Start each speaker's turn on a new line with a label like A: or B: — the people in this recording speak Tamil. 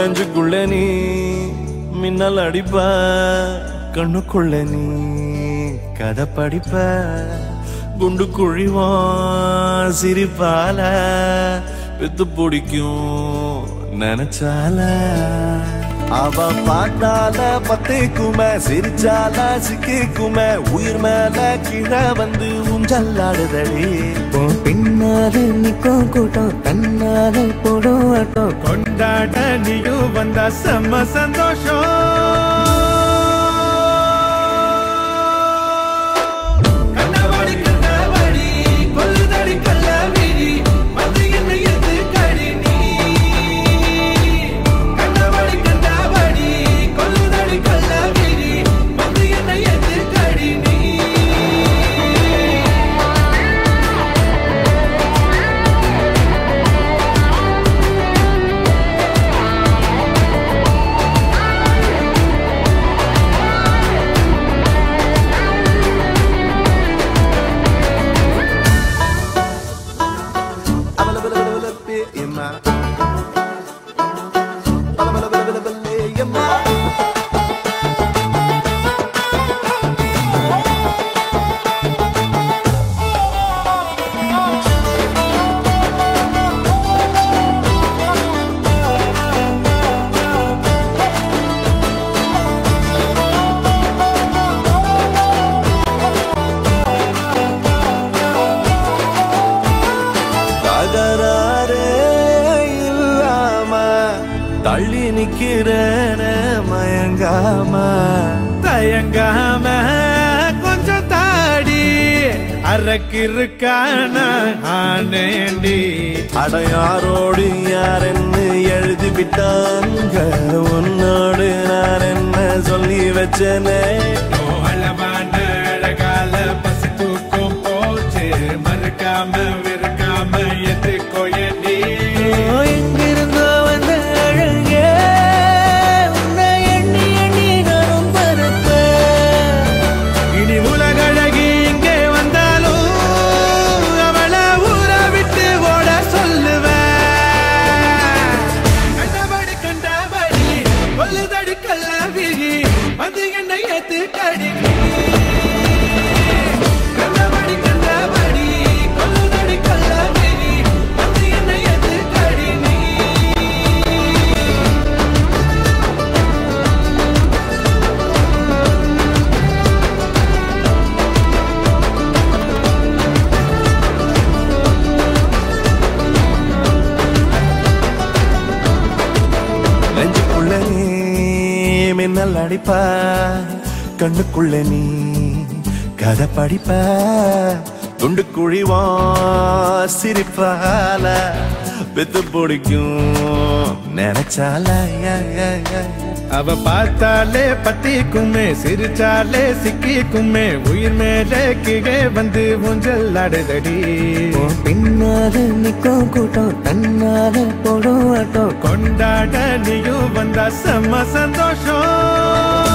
A: நெஞ்சுக்குள்ள நீ மின்னல் அடிப்ப கண்ணுக்குள்ள நீ கதை படிப்ப குண்டு குழிவான் சிரிப்பால பித்து பிடிக்கும் நினைச்சால அவ பார்த்தால பத்திக்குமே சிரிச்சால சிக்கிக்குமே உயிர் மேல கீழே வந்து ஊஞ்சல்லாடுதடி
B: உன் பின்னால நிக்கும் கூட்டம் தன்னால போடும் ஆட்டம்
A: கொண்டாட நீயும் வந்தா செம்ம சந்தோஷம் கண்ணவாடி கண்ணவாடி கொல்லுதடி கள்ளவிழி வந்து என்னை எது கடி நீ கண்ணவாடி கண்ணவாடி கொல்லுதடி கள்ளவிழி வந்து என்னை எது கடி நீ தகராறே இல்லாம தள்ளி நிக்கிறேன மயங்காம தயங்காம கொஞ்சம் தாடி அரக்கிருக்கான ஆனேண்டி அடையாரோடு யாரென்னு எழுதி விட்டாங்க உன்னோடு நான் என்ன சொல்லி வச்சனே அளவான அழகால பசி தூக்கம் போச்சு மறுக்காம வெறுக்காம எதுக்கோ எண்ணி
B: எங்கிருந்தோ வந்த அழகே உன்னை எண்ணி எண்ணி நானும் பரப்பேன்
A: இனி உலகழகி இங்கே வந்தாலும் அவளை ஊற விட்டு ஓட சொல்லுவேன் கண்டபடி கண்டபடி கொல்லுதடி கள்ளவிழி வந்து என்னை ஏத்து கடி கண்டபடி கண்டபடி கொல்லுதடி கள்ளவிழி வந்து என்னை ஏத்து கடி நீ நெஞ்சுக்குள்ள நீ மின்னல் அடிப்ப கண்ணுக்குள்ள நீ கதை படிப்ப துண்டு குழிவா சிரிப்பால பெத்து பிடிக்கும் நினைச்சால அவ பார்த்தாலே பத்திக்குமே சிரிச்சாலே சிக்கிக்குமே உயிர் மேலே கீழே வந்து ஊஞ்சல் ஆடுதடி
B: உன் பின்னால நிக்கும் கூட்டம் தன்னால போடும் ஆட்டம்
A: கொண்டாட நீயும் வந்தா செம்ம சந்தோஷம்